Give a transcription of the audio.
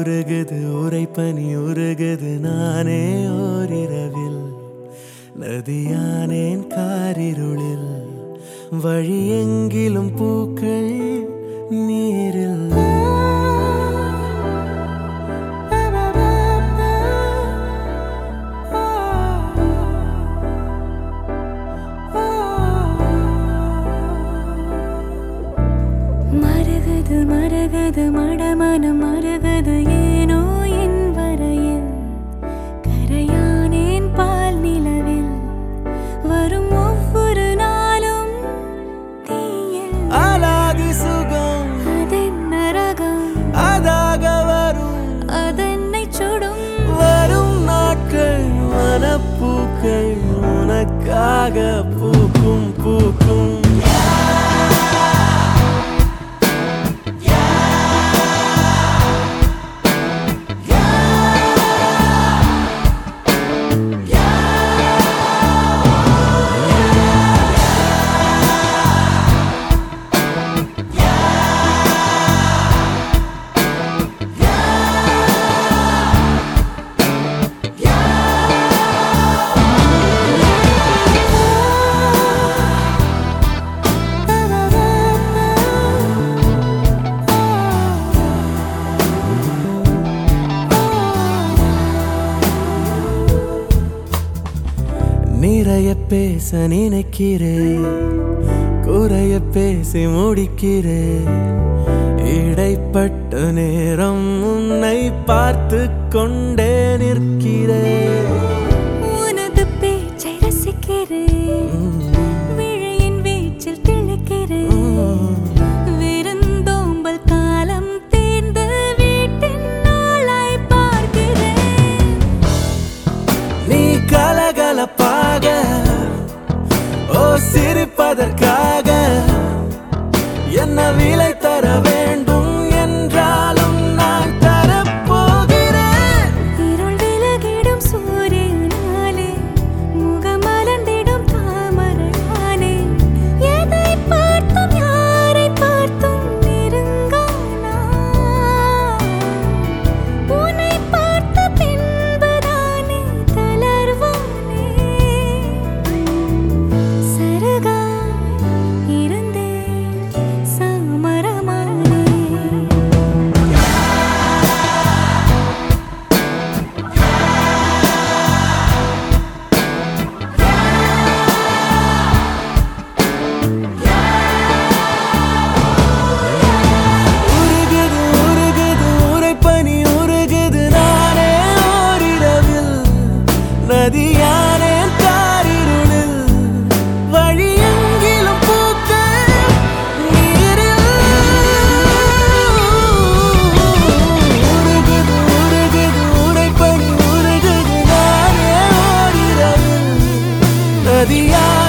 உருகுது உரைப்பனி உருகுது நானே ஓரிரவில் நதியானேன் காரிருளில் வழி எங்கிலும் பூக்கள் நீரில் மருகுது மருகுது மடமனம் மருகுது ஏனோ என் வரையில் கரையானேன் பால் நிலவில் வரும் ஒவ்வொரு நாளும் தீயில் அலாதி சுகம் அதென்ன ரகம் அதாக வரும் அதென்னை சுடும் வரும் நாட்கள் மனப்பூக்கள் உனக்காக பூக்கும் பூக்கும் நிறைய பேச நினைக்கிறேன் குறைய பேசி முடிக்கிறேன் இடைப்பட்ட நேரம் உன்னை பார்த்து கொண்டே நிற்கிறேன் உனது பேச்சை ரசிக்கிறேன் விழியின் வீச்சில் திளைக்கிறேன் விருந்தோம்பல் காலம் தேர்ந்து வீட்டின் நாளாய் பார்க்கிறேன் நீ கலகலப்பாக ஓ சிரிப்பதற்காக என்ன விலை தர வேண்டும் என்றாலும் நான் தரப்போகிறேன் இருள் விலகிடும் சூரியனாலே முகமலர்ந்திடும் தாமரையானே எதை பார்த்தும் யாரை பார்த்தும் நெருங்கானா உன்னை பார்த்த பின்புதானே தளர்வானே சருகாய் இருந்தேன் சாமரமானே உருகுது உருகுது உரைப்பனி உருகுது நானே ஓரிரவில் நதியானே காரிருளில் வழி எங்கிலும் பூக்கள் நீரில் உருகுது உருகுது உரைப்பனி உருகுது நானே ஓரிரவில் நதியானே